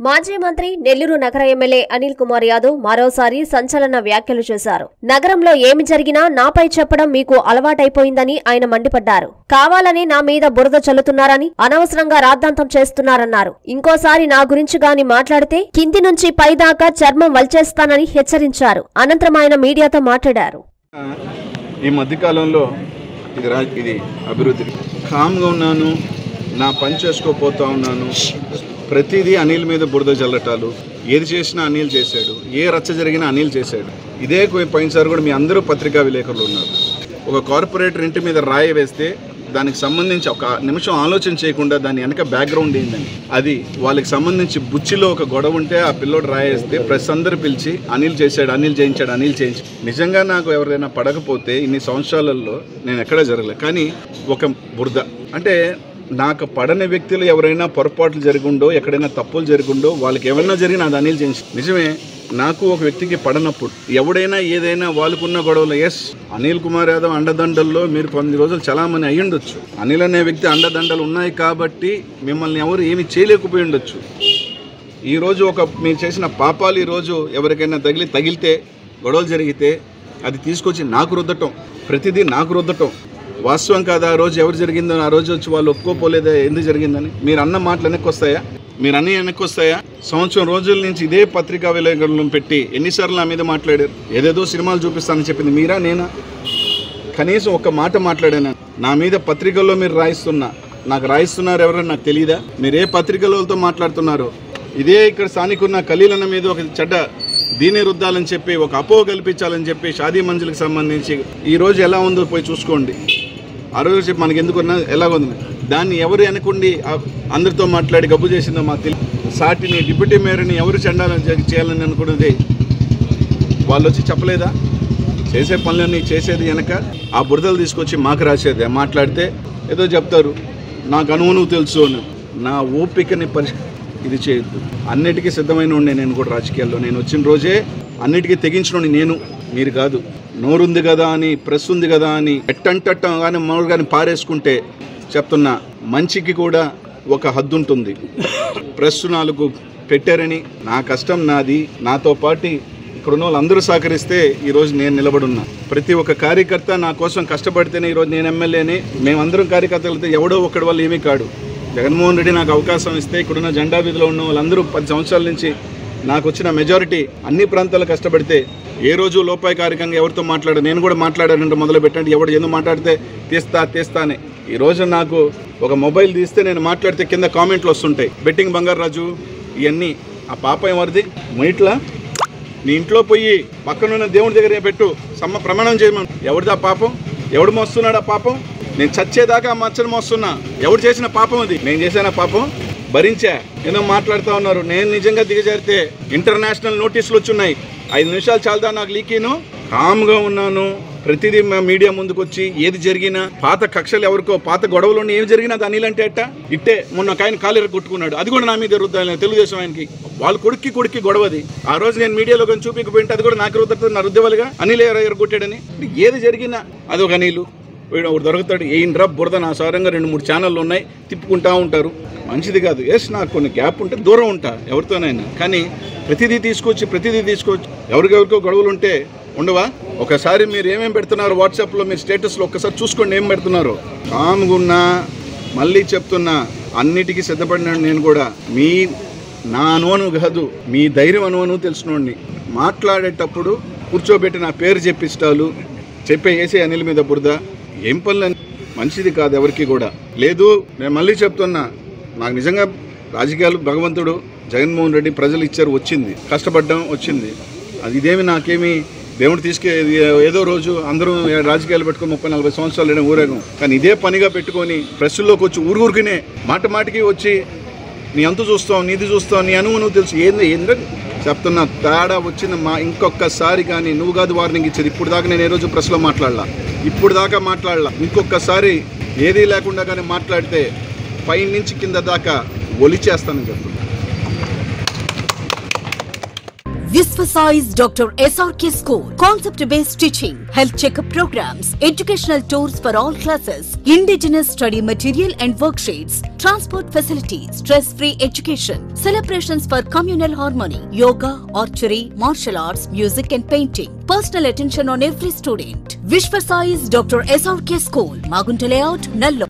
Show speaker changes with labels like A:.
A: మాజీ మంత్రి నెల్లూరు నగర ఎమ్మెల్యే అనిల్ కుమార్ యాదవ్ మరోసారి సంచలన వ్యాఖ్యలు చేశారు నగరంలో ఏమి జరిగినా నాపై చెప్పడం మీకు అలవాటైపోయిందని ఆయన మండిపడ్డారు కావాలని నా మీద బురద చల్లుతున్నారని అనవసరంగా రాద్ధాంతం చేస్తున్నారన్నారు ఇంకోసారి నా గురించి గాని మాట్లాడితే కింది నుంచి పైదాకా చర్మం వల్చేస్తానని హెచ్చరించారు అనంతరం ఆయన మీడియాతో మాట్లాడారు
B: ఈ మధ్యకాలంలో ఇది రా ఇది అభివృద్ధి కామ్గా ఉన్నాను నా పని చేసుకోపోతా ఉన్నాను ప్రతిదీ అనిల్ మీద బురద చల్లటాలు ఏది చేసినా అనిల్ చేశాడు ఏ రచ్చ జరిగినా అనిల్ చేశాడు ఇదే కొ- పోయినసారి కూడా మీ అందరూ పత్రికా విలేకరులు ఉన్నారు ఒక కార్పొరేటర్ ఇంటి మీద రాయి వేస్తే దానికి సంబంధించి ఒక నిమిషం ఆలోచన చేయకుండా దాని వెనక బ్యాక్గ్రౌండ్ ఏందని అది వాళ్ళకి సంబంధించి బుచ్చిలో ఒక గొడవ ఉంటే ఆ పిల్లోడు రాయేస్తే ప్రెస్ అందరు పిలిచి అనిల్ చేశాడు అనిల్ చేయించాడు అనిల్ చేయించాడు నిజంగా నాకు ఎవరైనా పడకపోతే ఇన్ని సంవత్సరాలలో నేను ఎక్కడా జరగలేదు కానీ ఒక బురద అంటే నాకు పడని వ్యక్తులు ఎవరైనా పొరపాట్లు జరుగుండో ఎక్కడైనా తప్పులు జరుగుండో వాళ్ళకి ఏమైనా జరిగినా అది అనిల్ చేయించి నిజమే నాకు ఒక వ్యక్తికి పడనప్పుడు ఎవడైనా ఏదైనా వాళ్ళకున్న గొడవలు ఎస్ అనిల్ కుమార్ యాదవ్ అండదండల్లో మీరు కొన్ని రోజులు చలామణి అయి ఉండొచ్చు అనిల్ అనే వ్యక్తి అండదండలు ఉన్నాయి కాబట్టి మిమ్మల్ని ఎవరు ఏమి చేయలేకపోయి ఉండొచ్చు ఈ రోజు ఒక మీరు చేసిన పాపాలు ఈ రోజు ఎవరికైనా తగిలి తగిలితే గొడవలు జరిగితే అది తీసుకొచ్చి నాకు రుద్దటం ప్రతిదీ నాకు రుద్దటం వాస్తవం కాదు ఆ రోజు ఎవరు జరిగిందో ఆ రోజు వచ్చి వాళ్ళు ఒప్పుకోపోలేదా ఎందుకు జరిగిందని మీరు అన్న మాటలు వెనక్కి వస్తాయా మీరు అన్నీ వెనక్కి వస్తాయా సంవత్సరం రోజుల నుంచి ఇదే పత్రికా విలేకరులను పెట్టి ఎన్నిసార్లు నా మీద మాట్లాడారు ఏదేదో సినిమాలు చూపిస్తానని చెప్పింది మీరా నేనా కనీసం ఒక మాట మాట్లాడాను నా మీద పత్రికల్లో మీరు రాయిస్తున్నా నాకు రాయిస్తున్నారు ఎవరని నాకు తెలియదా మీరు ఏ పత్రికలతో మాట్లాడుతున్నారు ఇదే ఇక్కడ స్థానికున్న ఖలీలన్న మీద ఒక చెడ్డ దీని రుద్దాలని చెప్పి ఒక అపో కల్పించాలని చెప్పి షాదీ మంజులకు సంబంధించి ఈ రోజు ఎలా ఉందో పోయి చూసుకోండి ఆ రోజు చెప్పి మనకి ఎందుకున్నా ఎలా ఉంది దాన్ని ఎవరు వెనకుండి ఆ అందరితో మాట్లాడి గబ్బు చేసిందో మాకు తెలియదు సాటిని డిప్యూటీ మేయర్ని ఎవరు చెండాలని చేయాలని అనుకున్నది వాళ్ళు వచ్చి చెప్పలేదా చేసే పనులన్నీ చేసేది వెనక ఆ బురదలు తీసుకొచ్చి మాకు రాసేది మాట్లాడితే ఏదో చెప్తారు నాకు అనువును తెలుసు అని నా ఓపికని పరి ఇది చేయొద్దు అన్నిటికీ సిద్ధమైన ఉండే నేను కూడా రాజకీయాల్లో నేను వచ్చిన రోజే అన్నిటికీ తెగించిన నేను మీరు కాదు నోరుంది కదా అని ప్రెస్ ఉంది కదా అని ఎట్టంటట్ట కానీ మౌరు కానీ పారేసుకుంటే చెప్తున్నా మంచికి కూడా ఒక హద్దు ఉంటుంది ప్రెస్ నాలుగు పెట్టారని నా కష్టం నాది నాతో పాటు ఇక్కడ ఉన్న వాళ్ళందరూ సహకరిస్తే ఈరోజు నేను నిలబడున్నా ప్రతి ఒక్క కార్యకర్త నా కోసం కష్టపడితేనే ఈరోజు నేను ఎమ్మెల్యేని మేమందరం కార్యకర్తలు అయితే ఎవడో ఒక్కడి వల్ల ఏమీ కాడు జగన్మోహన్ రెడ్డి నాకు అవకాశం ఇస్తే ఇక్కడున్న జెండా వీధిలో ఉన్న వాళ్ళందరూ పది సంవత్సరాల నుంచి నాకు వచ్చిన మెజారిటీ అన్ని ప్రాంతాలు కష్టపడితే ఏ రోజు లోపాయకారికంగా ఎవరితో మాట్లాడ నేను కూడా మాట్లాడానంటే మొదలు పెట్టండి ఎవడు ఎందుకు మాట్లాడితే తీస్తా తీస్తానే ఈ రోజు నాకు ఒక మొబైల్ తీస్తే నేను మాట్లాడితే కింద కామెంట్లు వస్తుంటాయి బెట్టింగ్ బంగారు రాజు ఇవన్నీ ఆ పాప ఎవరిది మొయిట్లా నీ ఇంట్లో పోయి పక్కనున్న దేవుడి దగ్గర పెట్టు సమ్మ ప్రమాణం చేయమని ఎవరిదా పాపం ఎవడు మోస్తున్నాడు ఆ పాపం నేను చచ్చేదాకా ఆ మచ్చను మోస్తున్నా ఎవడు చేసిన పాపం అది నేను చేసిన పాపం భరించా ఏదో మాట్లాడుతూ ఉన్నారు నేను నిజంగా దిగజారితే ఇంటర్నేషనల్ నోటీసులు వచ్చున్నాయి ఐదు నిమిషాలు చాలదా నాకు లీకీను కామ్గా ఉన్నాను ప్రతిదీ మా మీడియా ముందుకు వచ్చి ఏది జరిగినా పాత కక్షలు ఎవరికో పాత గొడవలు ఉన్న ఏం జరిగినా అది అనిల్ అంటే అట్ట ఇట్టే మొన్న ఒక ఆయన కాలు కొట్టుకున్నాడు అది కూడా నా మీద రుద్దాలి తెలుగుదేశం ఆయనకి వాళ్ళ కొడుక్కి కొడుక్కి గొడవది ఆ రోజు నేను మీడియాలో కానీ చూపించకపోయింటే అది కూడా నాకు రుద్దతుంది నా రుద్దవాలిగా అనిల్ ఎరగొట్టాడని ఏది జరిగినా అది ఒక అనిలు వీడు ఒకడు దొరుకుతాడు ఏంట్రా బురద నా సారంగా రెండు మూడు ఛానళ్ళు ఉన్నాయి తిప్పుకుంటా ఉంటారు మంచిది కాదు ఎస్ నాకు కొన్ని గ్యాప్ ఉంటే దూరం ఉంటా ఎవరితోనైనా కానీ ప్రతిదీ తీసుకొచ్చి ప్రతిదీ తీసుకొచ్చి ఎవరికెవరికో గొడవలు ఉంటే ఉండవా ఒకసారి మీరు ఏమేమి పెడుతున్నారు వాట్సాప్లో మీరు స్టేటస్లో ఒక్కసారి చూసుకోండి ఏం పెడుతున్నారు కామ్గా ఉన్నా మళ్ళీ చెప్తున్నా అన్నిటికీ సిద్ధపడినాడు నేను కూడా మీ నా అనువను కాదు మీ ధైర్యం అనువను తెలిసినోడిని మాట్లాడేటప్పుడు కూర్చోబెట్టి నా పేరు చెప్పిస్తాలు చెప్పే వేసే అనిల్ మీద బురద ఏం పనులు మంచిది కాదు ఎవరికి కూడా లేదు నేను మళ్ళీ చెప్తున్నా నాకు నిజంగా రాజకీయాలు భగవంతుడు జగన్మోహన్ రెడ్డి ప్రజలు ఇచ్చారు వచ్చింది కష్టపడ్డం వచ్చింది అది ఇదేమి నాకేమి దేవుడు తీసుకే ఏదో రోజు అందరూ రాజకీయాలు పెట్టుకొని ముప్పై నలభై సంవత్సరాలు లేని ఊరేగం కానీ ఇదే పనిగా పెట్టుకొని ప్రెస్సుల్లోకి వచ్చి ఊరుకునే మాట మాటికి వచ్చి నీ అంతు చూస్తావు నీది చూస్తావు నీ అనువు నువ్వు తెలుసు ఏంది ఏంటని చెప్తున్నా తేడా వచ్చింది మా ఇంకొకసారి కానీ నువ్వు కాదు వార్నింగ్ ఇచ్చేది ఇప్పుడు దాకా నేను ఏ రోజు ప్రెస్లో మాట్లాడలా ఇప్పుడు దాకా మాట్లాడలా ఇంకొకసారి ఏదీ లేకుండా కానీ మాట్లాడితే పై నుంచి కింద దాకా ఒలిచేస్తానని చెప్తున్నా
C: Visvasize Dr. SRK School. Concept based teaching, health checkup programs, educational tours for all classes, indigenous study material and worksheets, transport facilities, stress free education, celebrations for communal harmony, yoga, archery, martial arts, music and painting. Personal attention on every student. Vishvasize Dr. SRK School, Magunta Layout, Nallo.